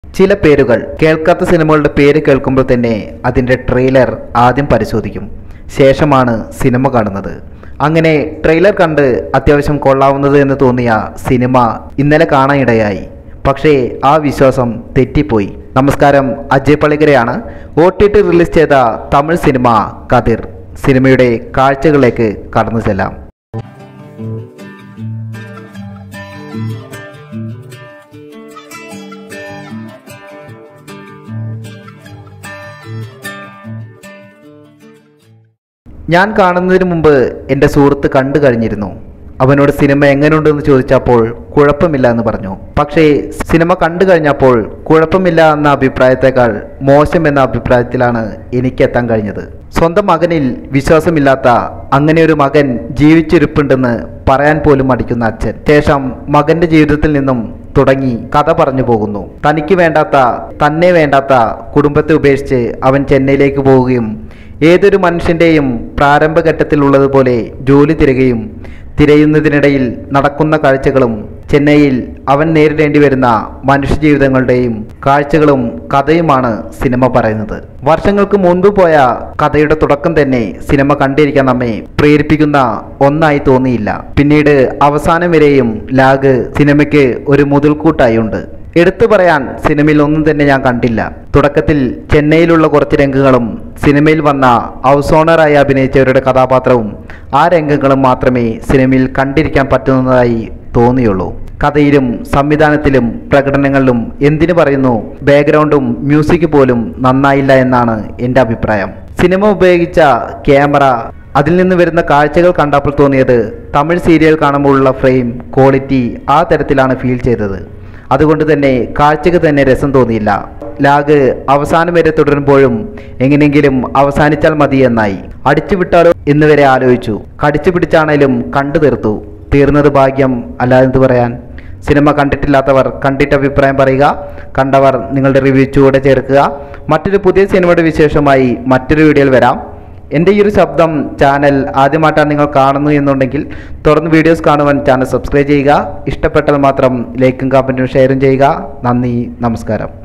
ചില പേരുകൾ കേൾക്കാത്ത സിനിമകളുടെ പേര് കേൾക്കുമ്പോൾ തന്നെ അതിൻ്റെ ട്രെയിലർ ആദ്യം പരിശോധിക്കും ശേഷമാണ് സിനിമ കാണുന്നത് അങ്ങനെ ട്രെയിലർ കണ്ട് അത്യാവശ്യം കൊള്ളാവുന്നത് എന്ന് തോന്നിയ സിനിമ ഇന്നലെ കാണാനിടയായി പക്ഷേ ആ വിശ്വാസം തെറ്റിപ്പോയി നമസ്കാരം അജയ് പള്ളിക്കരയാണ് ഒ ടി ടി റിലീസ് ചെയ്ത തമിഴ് സിനിമ കതിർ സിനിമയുടെ കാഴ്ചകളിലേക്ക് കടന്നു ചെല്ലാം ഞാൻ കാണുന്നതിന് മുമ്പ് എൻ്റെ സുഹൃത്ത് കണ്ടു കഴിഞ്ഞിരുന്നു അവനോട് സിനിമ എങ്ങനെയുണ്ടെന്ന് ചോദിച്ചപ്പോൾ കുഴപ്പമില്ല എന്ന് പറഞ്ഞു പക്ഷേ സിനിമ കണ്ടു കഴിഞ്ഞപ്പോൾ കുഴപ്പമില്ല എന്ന അഭിപ്രായത്തേക്കാൾ മോശം എന്ന അഭിപ്രായത്തിലാണ് എനിക്ക് എത്താൻ കഴിഞ്ഞത് സ്വന്തം മകനിൽ വിശ്വാസമില്ലാത്ത അങ്ങനെ ഒരു മകൻ ജീവിച്ചിരിപ്പുണ്ടെന്ന് പറയാൻ പോലും മടിക്കുന്ന അച്ഛൻ ശേഷം മകന്റെ ജീവിതത്തിൽ നിന്നും തുടങ്ങി കഥ പറഞ്ഞു പോകുന്നു തനിക്ക് വേണ്ടാത്ത തന്നെ വേണ്ടാത്ത കുടുംബത്തെ ഉപേക്ഷിച്ച് അവൻ ചെന്നൈയിലേക്ക് പോവുകയും ഏതൊരു മനുഷ്യൻ്റെയും പ്രാരംഭഘട്ടത്തിലുള്ളതുപോലെ ജോലി തിരയുകയും തിരയുന്നതിനിടയിൽ നടക്കുന്ന കാഴ്ചകളും ചെന്നൈയിൽ അവൻ നേരിടേണ്ടി വരുന്ന മനുഷ്യജീവിതങ്ങളുടെയും കാഴ്ചകളും കഥയുമാണ് സിനിമ പറയുന്നത് വർഷങ്ങൾക്ക് മുൻപ് പോയ കഥയുടെ തുടക്കം തന്നെ സിനിമ കണ്ടിരിക്കാൻ നമ്മെ പ്രേരിപ്പിക്കുന്ന ഒന്നായി തോന്നിയില്ല പിന്നീട് അവസാനം വരെയും ലാഗ് സിനിമയ്ക്ക് ഒരു മുതൽക്കൂട്ടായി ഉണ്ട് എടുത്തു പറയാൻ സിനിമയിൽ ഒന്നും തന്നെ ഞാൻ കണ്ടില്ല തുടക്കത്തിൽ ചെന്നൈയിലുള്ള കുറച്ച് രംഗങ്ങളും സിനിമയിൽ വന്ന ഹൗസ് ഓണറായി അഭിനയിച്ചവരുടെ കഥാപാത്രവും ആ രംഗങ്ങളും മാത്രമേ സിനിമയിൽ കണ്ടിരിക്കാൻ പറ്റുന്നതായി തോന്നിയുള്ളൂ കഥയിലും സംവിധാനത്തിലും പ്രകടനങ്ങളിലും എന്തിനു പറയുന്നു ബാക്ക്ഗ്രൗണ്ടും മ്യൂസിക് പോലും നന്നായില്ല എന്നാണ് എൻ്റെ അഭിപ്രായം സിനിമ ഉപയോഗിച്ച ക്യാമറ അതിൽ നിന്ന് വരുന്ന കാഴ്ചകൾ കണ്ടപ്പോൾ തോന്നിയത് തമിഴ് സീരിയൽ കാണുമ്പോഴുള്ള ഫ്രെയിം ക്വാളിറ്റി ആ തരത്തിലാണ് ഫീൽ ചെയ്തത് അതുകൊണ്ട് തന്നെ കാഴ്ചക്ക് തന്നെ രസം തോന്നിയില്ല ലാഗ് അവസാനം വരെ തുടരുമ്പോഴും എങ്ങനെയെങ്കിലും അവസാനിച്ചാൽ മതി എന്നായി അടിച്ചു വിട്ടാലോ എന്ന് വരെ ആലോചിച്ചു കടിച്ചു പിടിച്ചാണേലും കണ്ടു തീർത്തു തീർന്നത് ഭാഗ്യം അല്ലാതെ എന്ത് പറയാൻ സിനിമ കണ്ടിട്ടില്ലാത്തവർ കണ്ടിട്ട് അഭിപ്രായം പറയുക കണ്ടവർ നിങ്ങളുടെ റിവ്യൂ ചൂടെ ചേർക്കുക മറ്റൊരു പുതിയ സിനിമയുടെ വിശേഷമായി മറ്റൊരു വീഡിയോയിൽ വരാം എൻ്റെ ഈ ഒരു ശബ്ദം ചാനൽ ആദ്യമായിട്ടാണ് നിങ്ങൾ കാണുന്നു എന്നുണ്ടെങ്കിൽ തുടർന്ന് വീഡിയോസ് കാണുവാൻ ചാനൽ സബ്സ്ക്രൈബ് ചെയ്യുക ഇഷ്ടപ്പെട്ടാൽ മാത്രം ലൈക്കും കമൻറ്റും ഷെയറും ചെയ്യുക നന്ദി നമസ്കാരം